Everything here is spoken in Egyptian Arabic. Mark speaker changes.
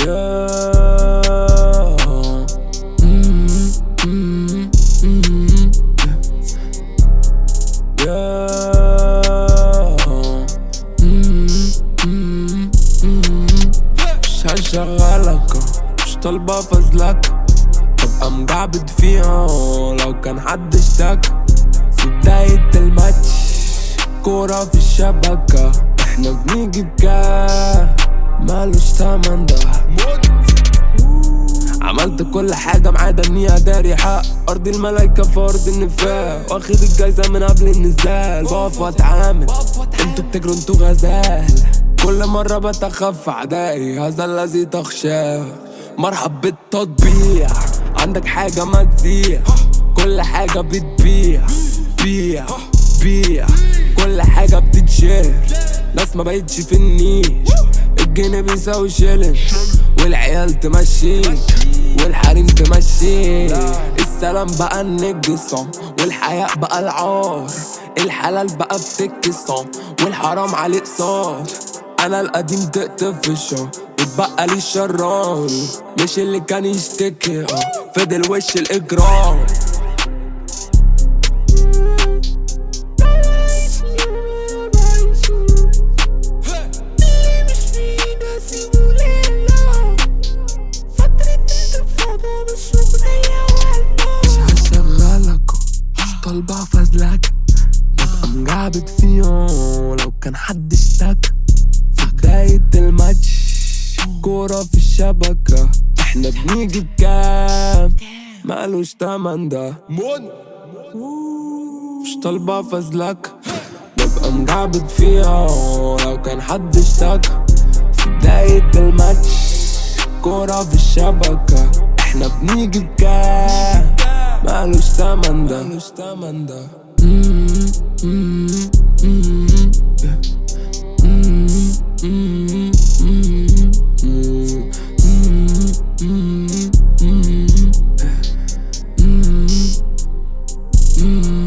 Speaker 1: مش هشغلك مش طالبة فزلك ببقى مجعبد فيها لو كان حد اشتكى في بداية الماتش كورة في الشبكة احنا بنيجي بكام مالوش تمن ده عملت كل حاجة ما عدا اني اداري حق ارض الملايكة في ارض النفاق واخد الجايزة من قبل النزال بقف واتعامل انتوا بتجروا انتوا غزال كل مرة بتخفى اعدائي هذا الذي تخشاه مرحب بالتطبيع عندك حاجة ما تزيع كل حاجة بتبيع بيع بيع كل حاجة بتتشهر ناس ما بقتش في النيش الجنيه بيساوي شيلن والعيال تمشيك والحريم تمشيك السلام بقى النجسة والحياء بقى العار الحلال بقى في تكسة والحرام عليه قصار انا القديم تقتفشه واتبقى لي الشرار مش اللي كان يشتكي آه، فضل وش الاجرام مش هشغلك مش طالبة فزلك ببقى مجعبد فيهم لو كان حد اشتكى في بداية الماتش كورة في الشبكة احنا بنيجي بكام مالوش تمن ده مش طالبة فزلك ببقى مجعبد فيها لو كان حد اشتكى في بداية الماتش كورة في الشبكة احنا بنيجي بكام مالوش تمن ده مالوش تمن ده Mm-hmm.